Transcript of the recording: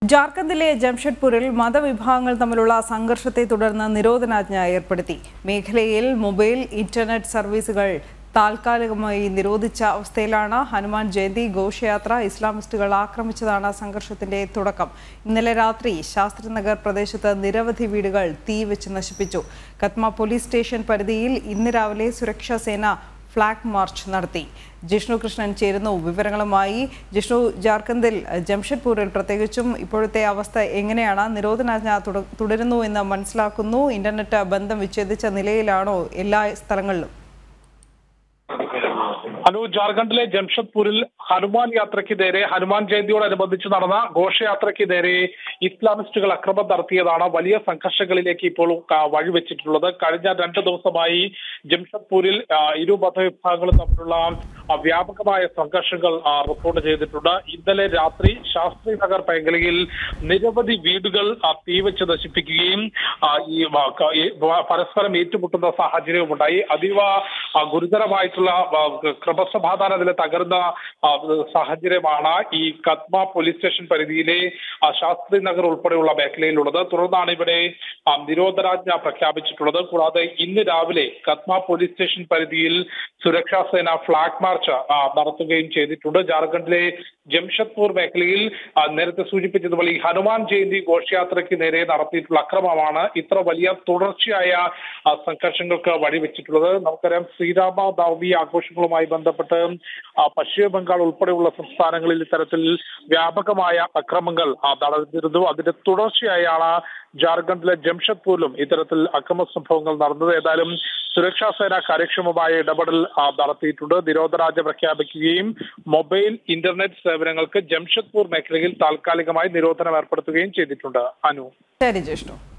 ജാർഖണ്ഡിലെ ജംഷഡ്പൂരിൽ മതവിഭാഗങ്ങൾ തമ്മിലുള്ള സംഘർഷത്തെ തുടർന്ന് നിരോധനാജ്ഞ ഏർപ്പെടുത്തി മേഖലയിൽ മൊബൈൽ ഇന്റർനെറ്റ് സർവീസുകൾ താൽക്കാലികമായി നിരോധിച്ച അവസ്ഥയിലാണ് ഹനുമാൻ ജയന്തി ഘോഷയാത്ര ഇസ്ലാമിസ്റ്റുകൾ ആക്രമിച്ചതാണ് സംഘർഷത്തിന്റെ തുടക്കം ഇന്നലെ രാത്രി ശാസ്ത്രിനഗർ പ്രദേശത്ത് നിരവധി വീടുകൾ തീവെച്ച് നശിപ്പിച്ചു കത്മ പോലീസ് സ്റ്റേഷൻ പരിധിയിൽ ഇന്ന് രാവിലെ സുരക്ഷാ സേന ഫ്ലാഗ് മാർച്ച് നടത്തി ജിഷ്ണു കൃഷ്ണൻ ചേരുന്നു വിവരങ്ങളുമായി ജിഷ്ണു ജാർഖണ്ഡിൽ ജംഷഡ്പൂരിൽ പ്രത്യേകിച്ചും ഇപ്പോഴത്തെ അവസ്ഥ എങ്ങനെയാണ് നിരോധനാജ്ഞ തുട- തുടരുന്നു എന്ന് മനസ്സിലാക്കുന്നു ഇന്റർനെറ്റ് ബന്ധം വിച്ഛേദിച്ച നിലയിലാണോ എല്ലാ സ്ഥലങ്ങളിലും അനു ജാർഖണ്ഡിലെ ജംഷഡ്പൂരിൽ ഹനുമാൻ യാത്രയ്ക്ക് നേരെ ഹനുമാൻ ജയന്തിയോടനുബന്ധിച്ച് നടന്ന ഘോഷയാത്രയ്ക്ക് നേരെ ഇസ്ലാമിസ്റ്റുകൾ അക്രമം നടത്തിയതാണ് വലിയ സംഘർഷങ്ങളിലേക്ക് ഇപ്പോൾ ക- വഴിവെച്ചിട്ടുള്ളത് കഴിഞ്ഞ രണ്ട് ദിവസമായി ജംഷഡ്പൂരിൽ ആ, ഇരു മതവിഭാഗങ്ങളും തമ്മിലുള്ള ആ, വ്യാപകമായ സംഘർഷങ്ങൾ ആ, റിപ്പോർട്ട് ചെയ്തിട്ടുണ്ട് ഇന്നലെ രാത്രി ശാസ്ത്രി നഗർ മേഖലയിൽ നിരവധി വീടുകൾ ആ, തീവെച്ച് നശിപ്പിക്കുകയും ആ, ഈ വ- ക- ഈ വ- പരസ്പരം ഏറ്റുമുട്ടുന്ന സാഹചര്യവും ഉണ്ടായി അതീവ ആ, ഗുരുതരമായിട്ടുള്ള ആ, ക്രമസമാധാന നില തകർന്ന ആ, സാഹചര്യമാണ് ഈ കത്മ പോലീസ് സ്റ്റേഷൻ പരിധിയിലെ ആ, ശാസ്ത്രി നഗർ ഉൾപ്പെടെയുള്ള മേഖലയിലുള്ളത് തുടർന്നാണ് ഇവിടെ ആ, നിരോധനാജ്ഞ പ്രഖ്യാപിച്ചിട്ടുള്ളത് കൂടാതെ ഇന്ന് രാവിലെ കത്മ പോലീസ് സ്റ്റേഷൻ പരിധിയിൽ സുരക്ഷാ സേന ഫ്ലാഗ് മാർച്ച് ആ, നടത്തുകയും ചെയ്തിട്ടുണ്ട് ജാർഖണ്ഡിലെ ജംഷഡ്പൂർ മേഖലയിൽ ആ, നേരത്തെ സൂചിപ്പിച്ചതുപോലെ ഈ ഹനുമാൻ ജയന്തി ഘോഷയാത്രയ്ക്ക് നേരെ നടത്തിയിട്ടുള്ള അക്രമമാണ് ഇത്ര വലിയ തുടർച്ചയായ ആ, സംഘർഷങ്ങൾക്ക് വഴിവെച്ചിട്ടുള്ളത് നമുക്കറിയാം ശ്രീരാമ നവമി ആഘോഷങ്ങളുമായി ബന്ധപ്പെട്ട് ആ, പശ്ചിമ ബംഗാൾ ഉൾപ്പെടെയുള്ള സംസ്ഥാനങ്ങളിൽ ഇത്തരത്തിൽ വ്യാപകമായ അക്രമങ്ങൾ ആ, നടന്നിരുന്നു അതിന്റെ തുടർച്ചയായാണ് ജാർഖണ്ഡിലെ ജംഷഡ്പൂരിലും ഇത്തരത്തിൽ അക്രമ സംഭവങ്ങൾ നടന്നത് ഏതായാലും സുരക്ഷാ സേന കാര്യക്ഷമമായ ഇടപെടൽ ആ, നടത്തിയിട്ടുണ്ട് നിരോധനാജ്ഞ പ്രഖ്യാപിക്കുകയും മൊബൈൽ ഇന്റർനെറ്റ് സേവനങ്ങൾക്ക് ജംഷഡ്പൂർ മേഖലയിൽ താൽക്കാലികമായി നിരോധനം ഏർപ്പെടുത്തുകയും ചെയ്തിട്ടുണ്ട് അനു ശരി ജിഷ്ണു